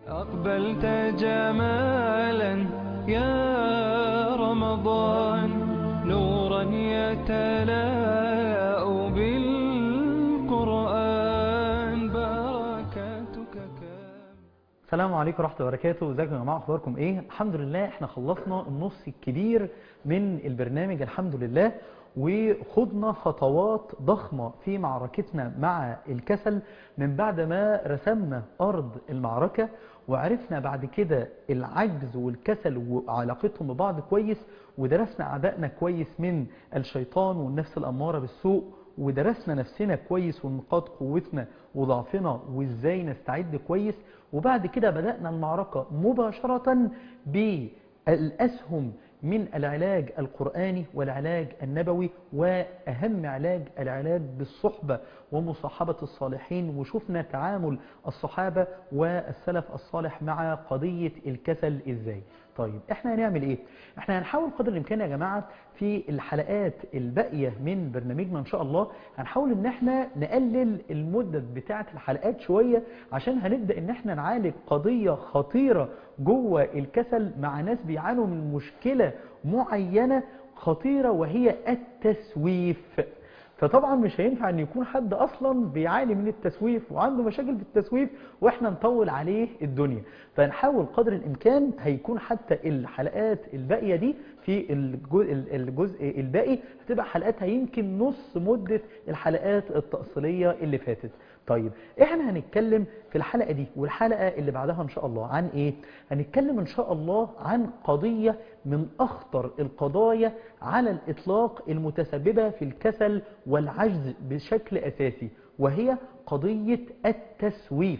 أقبلت جمالا يا رمضان نورا يتلاء بالقرآن بركاتك كام السلام عليكم ورحمة الله وبركاته ازيكم يا جماعة اخباركم ايه الحمد لله احنا خلصنا النص الكبير من البرنامج الحمد لله وخضنا خطوات ضخمة في معركتنا مع الكسل من بعد ما رسمنا أرض المعركة وعرفنا بعد كده العجز والكسل وعلاقتهم ببعض كويس ودرسنا أعدائنا كويس من الشيطان والنفس الأمارة بالسوء ودرسنا نفسنا كويس ونقاط قوتنا وضعفنا وازاي نستعد كويس وبعد كده بدأنا المعركة مباشرة بالأسهم من العلاج القرآني والعلاج النبوي وأهم علاج العلاج بالصحبة ومصاحبة الصالحين وشفنا تعامل الصحابة والسلف الصالح مع قضية الكسل إزاي طيب احنا هنعمل ايه احنا هنحاول قدر الامكان يا جماعة في الحلقات الباقية من برنامجنا ان شاء الله هنحاول ان احنا نقلل المدة بتاعة الحلقات شوية عشان هنبدأ ان احنا نعالج قضية خطيرة جوه الكسل مع ناس بيعانوا من مشكلة معينة خطيرة وهي التسويف فطبعا مش هينفع ان يكون حد اصلا بيعاني من التسويف وعنده مشاكل في التسويف واحنا نطول عليه الدنيا فنحاول قدر الامكان هيكون حتى الحلقات الباقيه دي في الجزء, الجزء الباقي هتبقى حلقاتها يمكن نص مده الحلقات التأصيلية اللي فاتت طيب احنا هنتكلم في الحلقة دي والحلقة اللي بعدها ان شاء الله عن ايه هنتكلم ان شاء الله عن قضية من اخطر القضايا على الاطلاق المتسببة في الكسل والعجز بشكل اساسي وهي قضية التسويف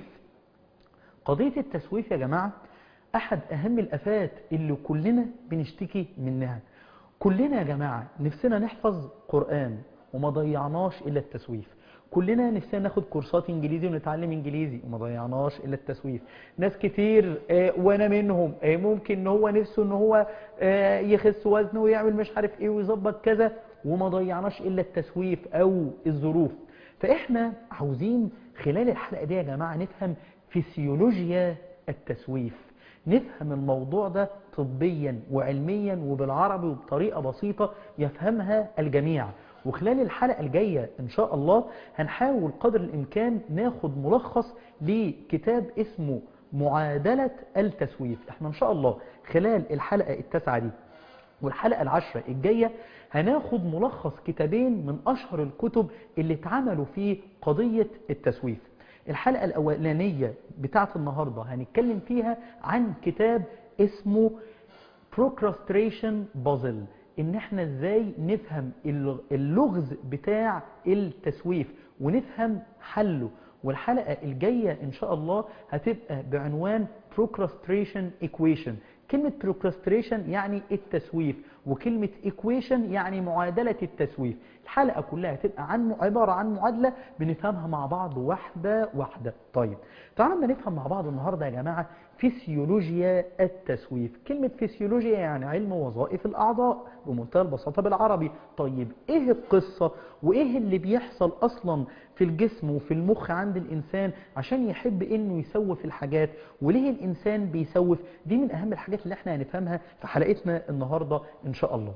قضية التسويف يا جماعة احد اهم الافات اللي كلنا بنشتكي منها كلنا يا جماعة نفسنا نحفظ قرآن وما ضيعناش الا التسويف كلنا نفسنا ناخد كورسات انجليزي ونتعلم انجليزي وما ضيعناش الا التسويف ناس كتير آه وانا منهم آه ممكن ان هو نفسه ان هو آه يخس وزنه ويعمل مش عارف ايه ويظبط كذا وما ضيعناش الا التسويف او الظروف فاحنا عاوزين خلال الحلقة دي يا جماعة نفهم فسيولوجيا التسويف نفهم الموضوع ده طبيا وعلميا وبالعربي وبطريقة بسيطة يفهمها الجميع وخلال الحلقة الجاية إن شاء الله هنحاول قدر الإمكان ناخد ملخص لكتاب اسمه معادلة التسويف احنا إن شاء الله خلال الحلقة التاسعة دي والحلقة العشرة الجاية هناخد ملخص كتابين من أشهر الكتب اللي اتعملوا في قضية التسويف الحلقة الأولانية بتاعت النهاردة هنتكلم فيها عن كتاب اسمه Procrastination Puzzle ان احنا ازاي نفهم اللغز بتاع التسويف ونفهم حله والحلقة الجاية ان شاء الله هتبقى بعنوان procrastination equation كلمة procrastination يعني التسويف وكلمة equation يعني معادلة التسويف الحلقة كلها هتبقى عن عبارة عن معادلة بنفهمها مع بعض واحدة واحدة طيب تعالوا نفهم مع بعض النهاردة يا جماعة فسيولوجيا التسويف كلمة فسيولوجيا يعني علم وظائف الأعضاء بمنتهى البساطة بالعربي طيب إيه القصة وإيه اللي بيحصل أصلا في الجسم وفي المخ عند الإنسان عشان يحب إنه يسوف الحاجات وليه الإنسان بيسوف دي من أهم الحاجات اللي احنا هنفهمها في حلقتنا النهاردة إن شاء الله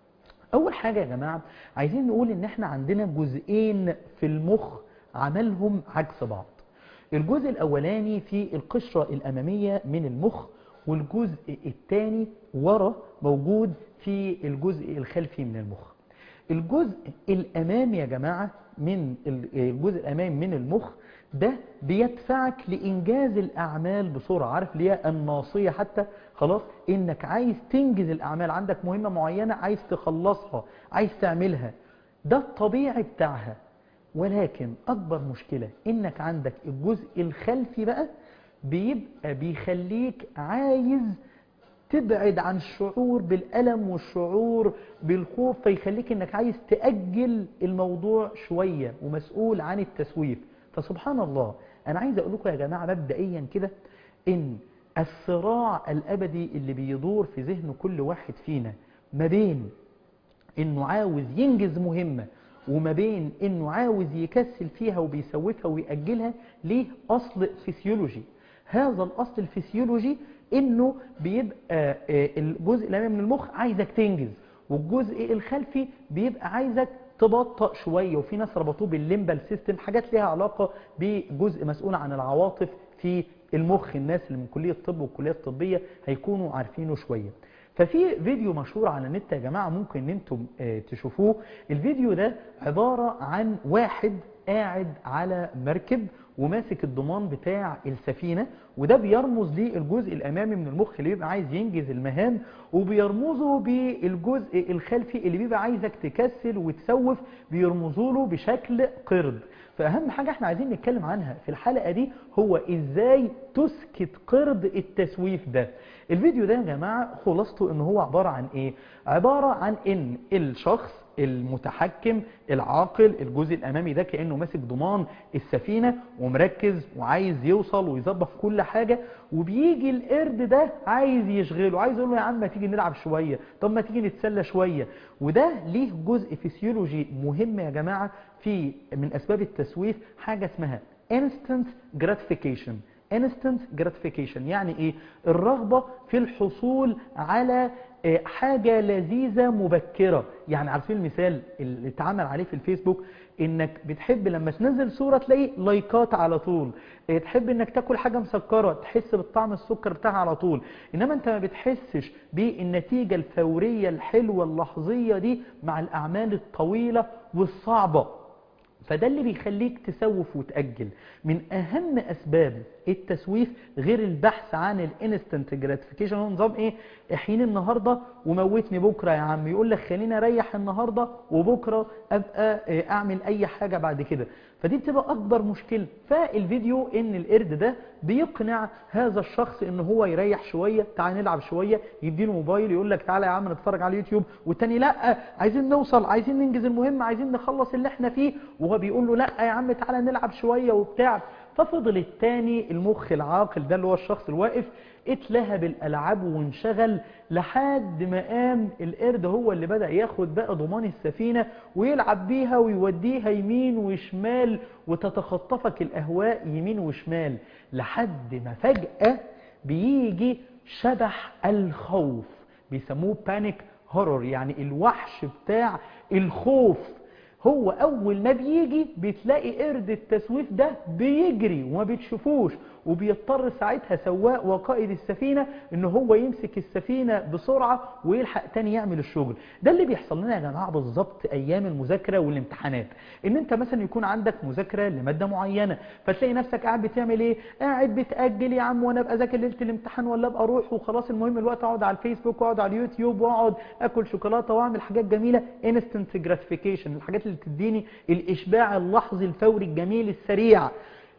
أول حاجة يا جماعة عايزين نقول إن احنا عندنا جزئين في المخ عملهم عكس بعض الجزء الأولاني في القشرة الأمامية من المخ والجزء الثاني ورا موجود في الجزء الخلفي من المخ الجزء الأمامي يا جماعة من الجزء الأمامي من المخ ده بيدفعك لإنجاز الأعمال بسرعة عارف ليه الناصية حتى خلاص إنك عايز تنجز الأعمال عندك مهمة معينة عايز تخلصها عايز تعملها ده الطبيعي بتاعها ولكن أكبر مشكلة إنك عندك الجزء الخلفي بقى بيبقى بيخليك عايز تبعد عن الشعور بالألم والشعور بالخوف فيخليك إنك عايز تأجل الموضوع شوية ومسؤول عن التسويف فسبحان الله أنا عايز أقول لكم يا جماعة مبدئيا كده إن الصراع الأبدي اللي بيدور في ذهن كل واحد فينا ما بين إنه عاوز ينجز مهمة وما بين انه عاوز يكسل فيها وبيسوفها ويأجلها ليه اصل فسيولوجي هذا الأصل الفسيولوجي إنه بيبقى آه، الجزء الأمامي من المخ عايزك تنجز والجزء الخلفي بيبقى عايزك تبطأ شوية وفي ناس ربطوه بالليمبال سيستم حاجات ليها علاقة بجزء مسؤول عن العواطف في المخ الناس اللي من كلية الطب والكليات الطبية هيكونوا عارفينه شوية ففي فيديو مشهور على النت يا جماعة ممكن ان انتم آه، تشوفوه الفيديو ده عبارة عن واحد قاعد على مركب وماسك الضمان بتاع السفينة وده بيرمز للجزء الأمامي من المخ اللي بيبقى عايز ينجز المهام وبيرمزه بالجزء الخلفي اللي بيبقى عايزك تكسل وتسوف بيرمزوا له بشكل قرد فأهم حاجة احنا عايزين نتكلم عنها في الحلقة دي هو ازاي تسكت قرد التسويف ده الفيديو ده يا جماعة خلاصته ان هو عبارة عن ايه عبارة عن ان الشخص المتحكم العاقل الجزء الامامي ده كانه ماسك ضمان السفينه ومركز وعايز يوصل ويظبط كل حاجه وبيجي القرد ده عايز يشغله عايز يقول له يا عم ما تيجي نلعب شويه طب ما تيجي نتسلى شويه وده ليه جزء فسيولوجي مهم يا جماعه في من اسباب التسويف حاجه اسمها instant gratification instant gratification يعني ايه الرغبة في الحصول على آه، حاجة لذيذة مبكرة يعني عارفين المثال اللي اتعمل عليه في الفيسبوك انك بتحب لما تنزل صورة تلاقي لايكات على طول آه، تحب انك تاكل حاجة مسكرة تحس بالطعم السكر بتاعها على طول انما انت ما بتحسش بالنتيجة الفورية الحلوة اللحظية دي مع الاعمال الطويلة والصعبة فده اللي بيخليك تسوف وتأجل من أهم أسباب التسويف غير البحث عن الانستنت جراتيفيكيشن هو نظام إيه احييني النهاردة وموتني بكرة يا عم يقول لك خليني أريح النهاردة وبكرة أبقى آه، أعمل أي حاجة بعد كده فدي بتبقى أكبر مشكلة فالفيديو إن القرد ده بيقنع هذا الشخص إن هو يريح شوية تعال نلعب شوية يديله موبايل يقول لك تعالى يا عم نتفرج على اليوتيوب والتاني لا عايزين نوصل عايزين ننجز المهم عايزين نخلص اللي احنا فيه وهو بيقول له لا يا عم تعالى نلعب شوية وبتاع ففضل التاني المخ العاقل ده اللي هو الشخص الواقف اتلهى بالألعاب وانشغل لحد ما قام القرد هو اللي بدأ ياخد بقى ضمان السفينة ويلعب بيها ويوديها يمين وشمال وتتخطفك الأهواء يمين وشمال لحد ما فجأة بيجي شبح الخوف بيسموه بانيك هورور يعني الوحش بتاع الخوف هو اول ما بيجي بتلاقي قرد التسويف ده بيجري وما بتشوفوش وبيضطر ساعتها سواق وقائد السفينة ان هو يمسك السفينة بسرعة ويلحق تاني يعمل الشغل ده اللي بيحصل لنا يا جماعة بالظبط ايام المذاكرة والامتحانات ان انت مثلا يكون عندك مذاكرة لمادة معينة فتلاقي نفسك قاعد بتعمل ايه قاعد بتأجل يا عم وانا ابقى ذاكر ليلة الامتحان ولا ابقى اروح وخلاص المهم الوقت اقعد على الفيسبوك واقعد على اليوتيوب واقعد اكل شوكولاتة واعمل حاجات جميلة instant gratification الحاجات اللي تديني الاشباع اللحظي الفوري الجميل السريع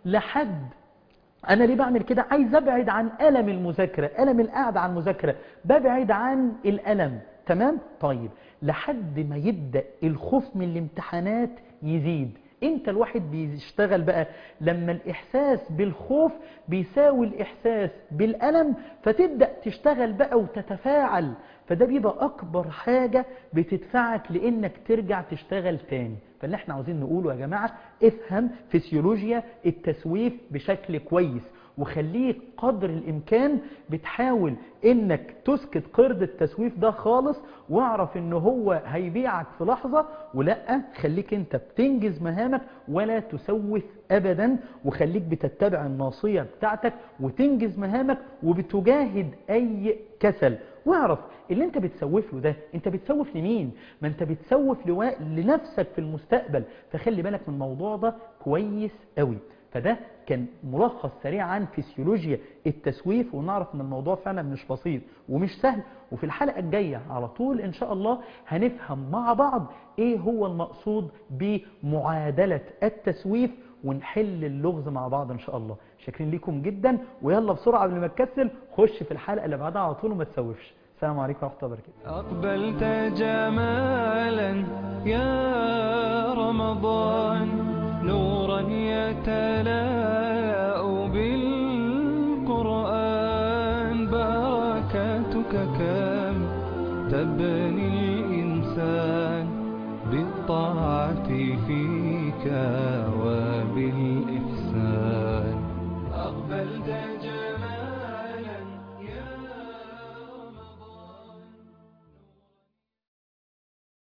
لحد انا ليه بعمل كده عايز ابعد عن الم المذاكره الم القعده عن المذاكره ببعد عن الالم تمام طيب لحد ما يبدا الخوف من الامتحانات يزيد انت الواحد بيشتغل بقى لما الاحساس بالخوف بيساوي الاحساس بالالم فتبدا تشتغل بقى وتتفاعل فده بيبقى اكبر حاجه بتدفعك لانك ترجع تشتغل تاني فاللي احنا عاوزين نقوله يا جماعه افهم فسيولوجيا التسويف بشكل كويس وخليك قدر الامكان بتحاول انك تسكت قرد التسويف ده خالص واعرف ان هو هيبيعك في لحظة ولا خليك انت بتنجز مهامك ولا تسوف ابدا وخليك بتتبع الناصية بتاعتك وتنجز مهامك وبتجاهد اي كسل واعرف اللي انت بتسوف له ده انت بتسوف لمين ما انت بتسوف لوا... لنفسك في المستقبل فخلي بالك من الموضوع ده كويس قوي فده كان ملخص سريع عن فسيولوجيا التسويف ونعرف ان الموضوع فعلا مش بسيط ومش سهل وفي الحلقة الجاية على طول ان شاء الله هنفهم مع بعض ايه هو المقصود بمعادلة التسويف ونحل اللغز مع بعض ان شاء الله شاكرين ليكم جدا ويلا بسرعة قبل ما تكسل خش في الحلقة اللي بعدها على طول وما تسوفش السلام عليكم ورحمة الله وبركاته أقبلت جمالا يا رمضان نورا يتلاء بالقرآن بركاتك كم تبني الإنسان بالطاعة فيك وبالإحسان أقبلت